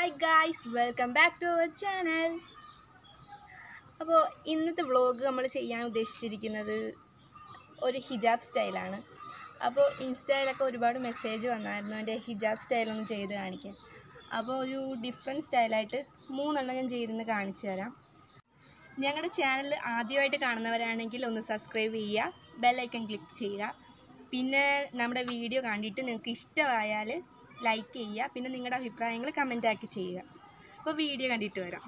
hi guys welcome back to our channel അപ്പോൾ ഇന്നത്തെ vlog നമ്മൾ ചെയ്യാൻ ഉദ്ദേശിച്ചിരിക്കുന്നത് ഒരു ഹിജാബ് സ്റ്റൈലാണ് അപ്പോൾ ഇൻസ്റ്റയിലൊക്കെ ഒരുപാട് മെസ്സേജ് വന്നായിരുന്നു എൻ്റെ ഹിജാബ് സ്റ്റൈലൊന്ന് ചെയ്ത് കാണിക്കാൻ അപ്പോൾ ഒരു ഡിഫറെൻറ്റ് സ്റ്റൈലായിട്ട് മൂന്നെണ്ണം ഞാൻ ചെയ്തെന്ന് കാണിച്ചു തരാം ഞങ്ങളുടെ ചാനൽ ആദ്യമായിട്ട് കാണുന്നവരാണെങ്കിൽ ഒന്ന് സബ്സ്ക്രൈബ് ചെയ്യുക ബെല്ലൈക്കൺ ക്ലിക്ക് ചെയ്യുക പിന്നെ നമ്മുടെ വീഡിയോ കണ്ടിട്ട് നിങ്ങൾക്ക് ഇഷ്ടമായാൽ ലൈക്ക് ചെയ്യുക പിന്നെ നിങ്ങളുടെ അഭിപ്രായങ്ങൾ കമൻ്റ് ആക്കി ചെയ്യുക അപ്പോൾ വീഡിയോ കണ്ടിട്ട് വരാം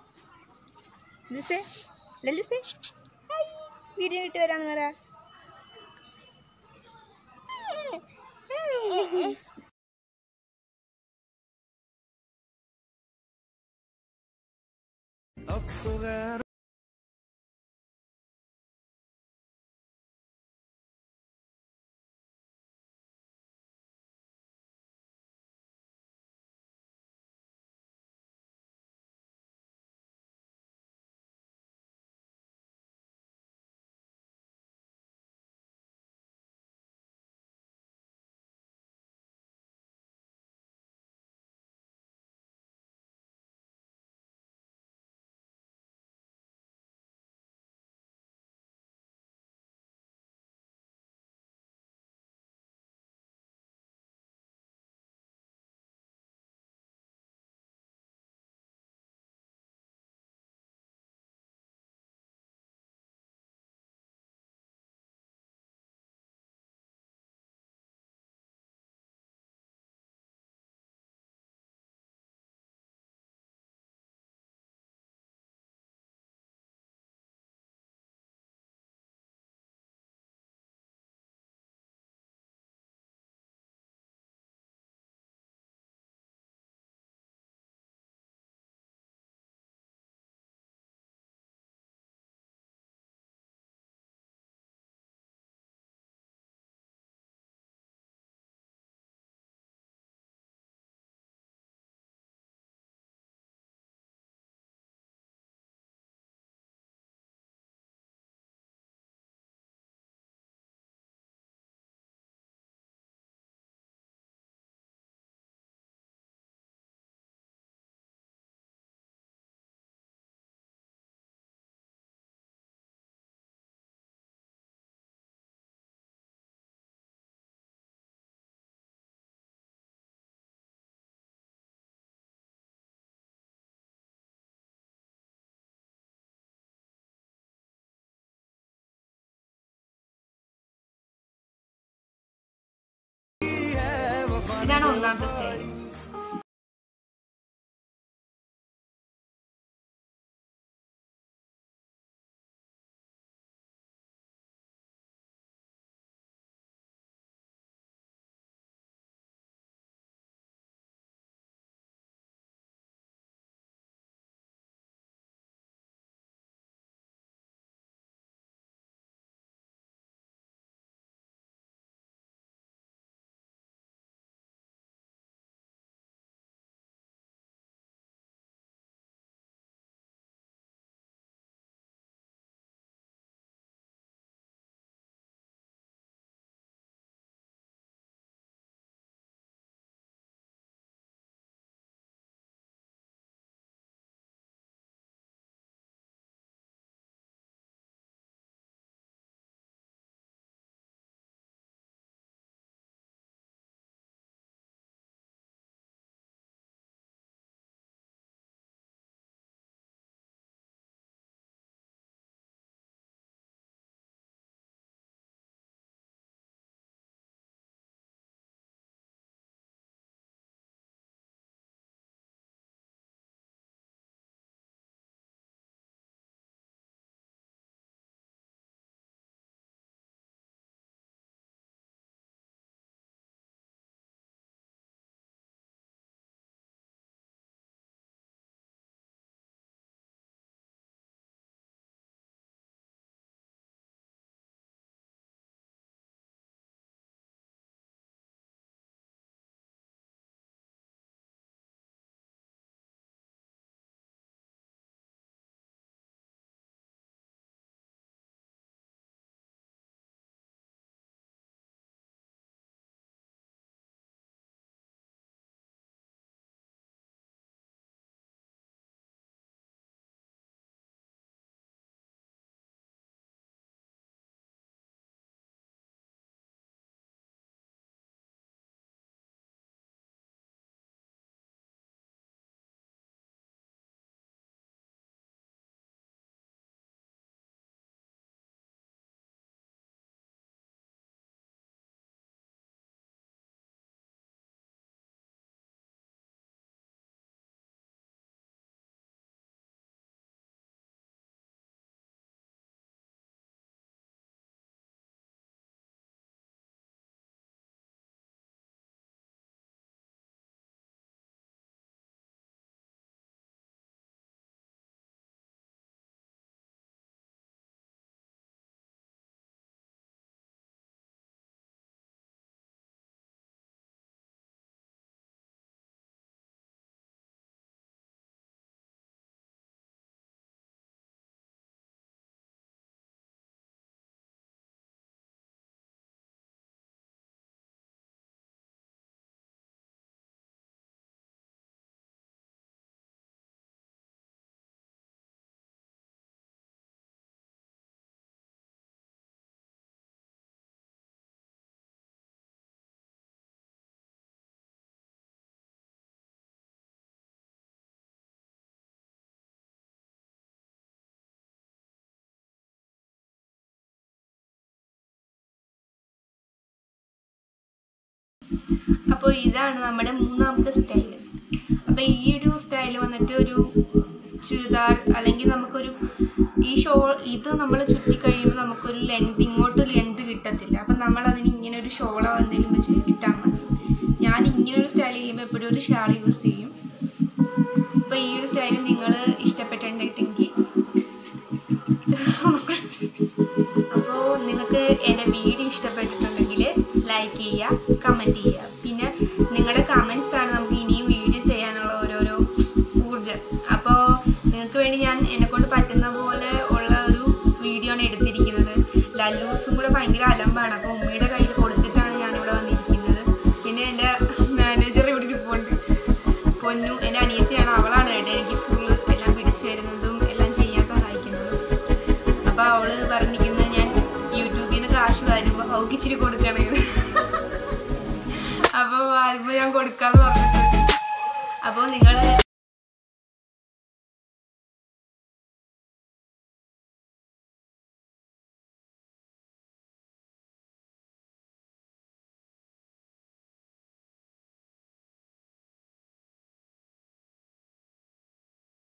ലുസേ ലല്ലുസേ ഹായ് വീഡിയോ ഇട്ട് വരാമെന്ന് പറ ഇതാണ് ഒന്നാമത്തെ സ്റ്റൈൽ അപ്പോൾ ഇതാണ് നമ്മുടെ മൂന്നാമത്തെ സ്റ്റൈൽ അപ്പോൾ ഈ ഒരു സ്റ്റൈൽ വന്നിട്ട് ഒരു ചുരിദാർ അല്ലെങ്കിൽ നമുക്കൊരു ഈ ഷോൾ ഇത് നമ്മൾ ചുറ്റി കഴിയുമ്പോൾ നമുക്കൊരു ലെങ്ത് ഇങ്ങോട്ട് ലെങ്ത് കിട്ടത്തില്ല അപ്പം നമ്മൾ അതിന് ഇങ്ങനെ ഒരു ഷോളോ എന്തെങ്കിലും വെച്ച് ഇട്ടാൽ മതി ഞാൻ ഇങ്ങനെ ഒരു സ്റ്റൈൽ ചെയ്യുമ്പോൾ എപ്പോഴും ഒരു ഷാൾ യൂസ് ചെയ്യും അപ്പോൾ ഈ ഒരു സ്റ്റൈൽ നിങ്ങൾ ഇഷ്ടപ്പെട്ടിട്ടുണ്ടെങ്കിൽ അപ്പോൾ നിങ്ങൾക്ക് എൻ്റെ വീഡിയോ ഇഷ്ടപ്പെട്ടിട്ടുണ്ടെങ്കിൽ ലൈക്ക് ചെയ്യുക കമൻറ്റ് ചെയ്യുക പിന്നെ നിങ്ങളുടെ കമൻസ് ആണ് നമുക്ക് ഇനിയും വീഡിയോ ചെയ്യാനുള്ള ഓരോരോ ഊർജം അപ്പോൾ നിങ്ങൾക്ക് വേണ്ടി ഞാൻ എന്നെക്കൊണ്ട് പറ്റുന്ന പോലെ ഉള്ള ഒരു വീഡിയോ ആണ് എടുത്തിരിക്കുന്നത് ലല്ലൂസും കൂടെ ഭയങ്കര അലമ്പാണ് അപ്പോൾ ഉമ്മയുടെ കയ്യിൽ കൊടുത്തിട്ടാണ് ഞാനിവിടെ വന്നിരിക്കുന്നത് പിന്നെ എൻ്റെ മാനേജർ ഇവിടെ ഇരിപ്പുണ്ട് പൊന്നു എൻ്റെ അനിയത്തിയാണ് അവളാണ് കേട്ടോ എനിക്ക് ഫുള്ള് എല്ലാം പിടിച്ചു തരുന്നതും എല്ലാം ചെയ്യാൻ സഹായിക്കുന്നതും അപ്പോൾ അവള് പറഞ്ഞിരിക്കുന്നത് ഞാൻ യൂട്യൂബിൽ നിന്ന് കാശ് വരുമ്പോൾ അവൾക്ക് ഇച്ചിരി കൊടുക്കണേന്ന് അപ്പോൾ വരുമ്പോൾ ഞാൻ കൊടുക്കാമെന്ന് പറഞ്ഞിട്ടുണ്ട് അപ്പോൾ നിങ്ങൾ